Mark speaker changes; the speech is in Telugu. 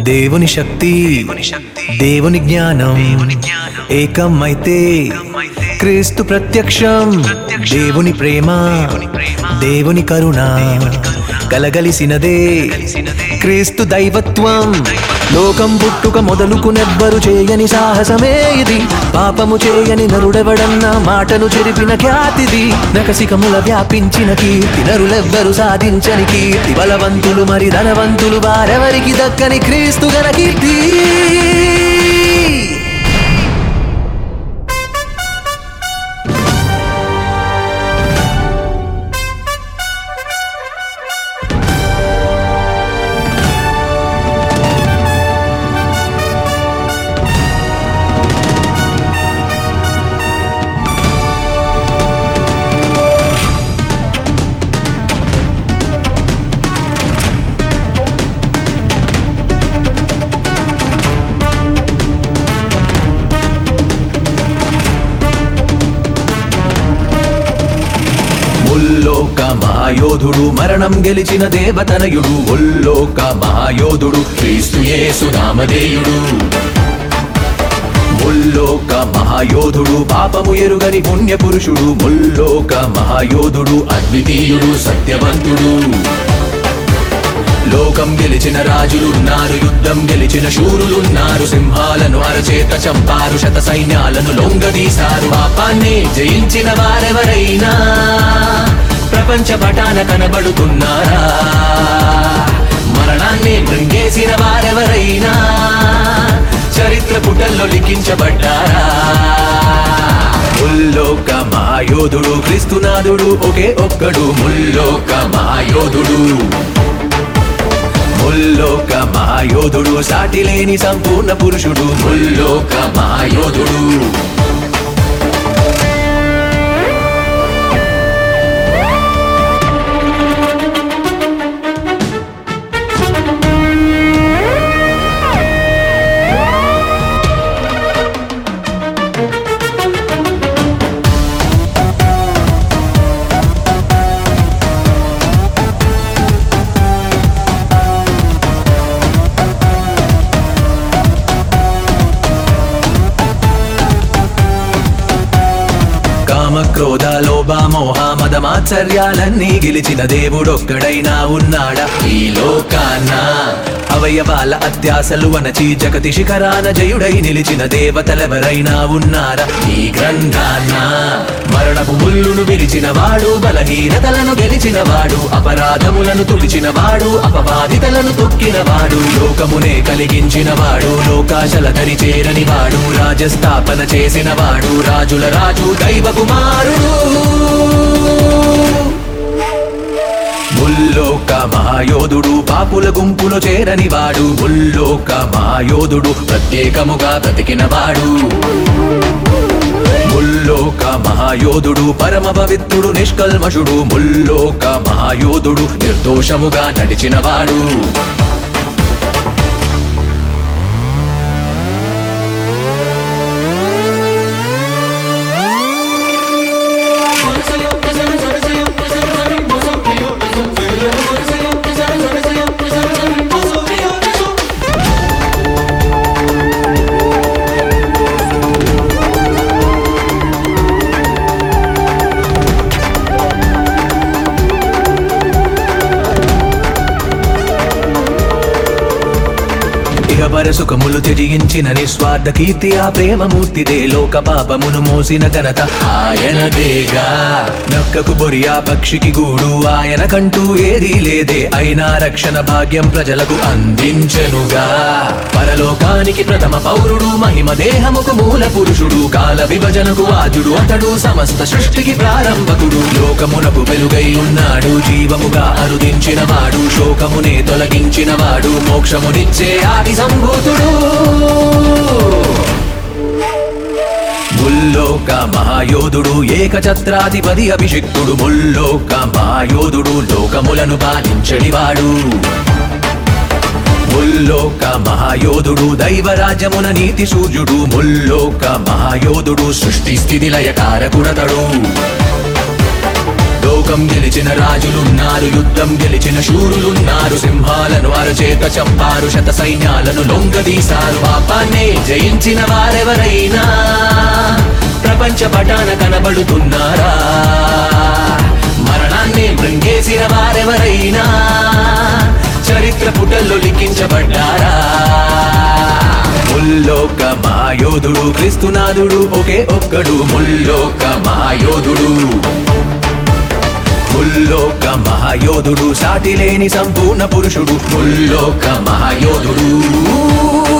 Speaker 1: దేవుని శక్తి దేవుని జ్ఞానం ఏకం అయితే క్రీస్తు ప్రత్యక్షం దేవుని ప్రేమ దేవుని కరుణ కలగలిసినదే క్రీస్తు దైవత్వం లోకం పుట్టుక మొదలుకునెవ్వరు చేయని సాహసమే ఇది పాపము చేయని నరుడెవడన్న మాటను చెరిపిన ఖ్యాతిది నకసికముల వ్యాపించిన కీర్తి నరులెవ్వరు సాధించని కీర్తి బలవంతులు మరి ధనవంతులు వారెవరికి దక్కని క్రీస్తు గల కీర్తి ముల్లోక మహాయోధుడు మరణం గెలిచిన దేవతనయుడు ముల్లోక మహాయోధుడు క్రీస్తు యేసు నామధేయుడు ముల్లోక మహాయోధుడు పాపము ఎరుగని పుణ్య పురుషుడు ముల్లోక మహాయోధుడు అద్వితీయుడు సత్యవంతుడు లోకం గెలిచిన రాజులున్నారు యుద్ధం గెలిచిన శూరులున్నారు సింహాలను అరచేత చంపారు శత సైన్యాలను లొంగదీశారు పాపాన్ని జయించిన వారెవరైనా ప్రపంచ పటాన కనబడుతున్నారా మరణాన్ని మృంగేసిన వారెవరైనా చరిత్ర పుటల్లో లిఖించబడ్డారా ముల్లోక మహాయోధుడు క్రీస్తునాథుడు ఒకే ఒక్కడు ముల్లోక మహాయోధుడు ముల్లోక మహాయోధుడు సాటి లేని సంపూర్ణ పురుషుడు ముల్లోక మహాయోధుడు కామ క్రోధ లోభ మోహ మద మాత్సర్యాలన్నీ గెలిచిన దేవుడొక్కడైనా ఉన్నాడా ఈ లోకాన అవయవాల అత్యాసలు వనచి జగతి శిఖరాన జయుడై నిలిచిన దేవతలెవరైనా ఉన్నారా ఈ గ్రంథాన మరణపు ముల్లును విరిచిన వాడు బలహీనతలను గెలిచిన వాడు అపరాధములను తుడిచిన వాడు అపబాధితలను తొక్కిన వాడు లోకమునే కలిగించిన వాడు లోకాశల దరి చేరని వాడు రాజస్థాపన చేసిన వాడు రాజుల రాజు దైవ కుమారుడు ముల్లోక మహాయోధుడు పాపుల గుంపులో చేరని వాడు ముల్లోక మహాయోధుడు ప్రత్యేకముగా బ్రతికిన వాడు ముల్లోక మహాయోధుడు పరమ పవిత్రుడు నిష్కల్మషుడు ముల్లోక మహాయోధుడు నిర్దోషముగా నడిచినవాడు ఇహపర సుఖములు త్యజించిన నిస్వార్థ కీర్తి ఆ ప్రేమమూర్తిదే లోక పాపమును మోసిన ఘనత ఆయనదేగా నక్కకు బొరియా పక్షికి గూడు ఆయన కంటూ ఏదీ లేదే అయినా రక్షణ భాగ్యం ప్రజలకు అందించెనుగా పరలోకానికి ప్రథమ పౌరుడు మహిమ దేహముకు మూల పురుషుడు కాల విభజనకు వాజుడు అతడు సమస్త సృష్టికి ప్రారంభకుడు లోకమునకు వెలుగై ఉన్నాడు జీవముగా అరుదించిన వాడు శోకమునే తొలగించిన వాడు మోక్షమునిచ్చే ఆది సంభూతుడు ముల్లోక మహాయోధుడు ఏకఛత్రాధిపతి అభిషిక్తుడు ముల్లోక మహాయోధుడు లోకములను పాలించడివాడు ముల్లోక మహాయోధుడు దైవరాజ్యమున నీతి సూర్యుడు ముల్లోక మహాయోధుడు సృష్టి స్థితి లయకారకుడతడు లోకం లోకం గెలిచిన రాజులున్నారు యుద్ధం గెలిచిన శూరులున్నారు సింహాలను అరచేత చంపారు శత సైన్యాలను లొంగదీశారు పాపాన్నే జయించిన వారెవరైనా ప్రపంచ పటాన కనబడుతున్నారా మరణాన్ని మృంగేసిన వారెవరైనా చరిత్ర పుటల్లో లిఖించబడ్డారా ముల్లోక మాయోధుడు క్రీస్తునాథుడు ఒకే ఒక్కడు ముల్లోక మహాయోధుడు ముల్లోక మహాయోధుడు సాటి లేని సంపూర్ణ పురుషుడు ముల్లోక మహాయోధుడు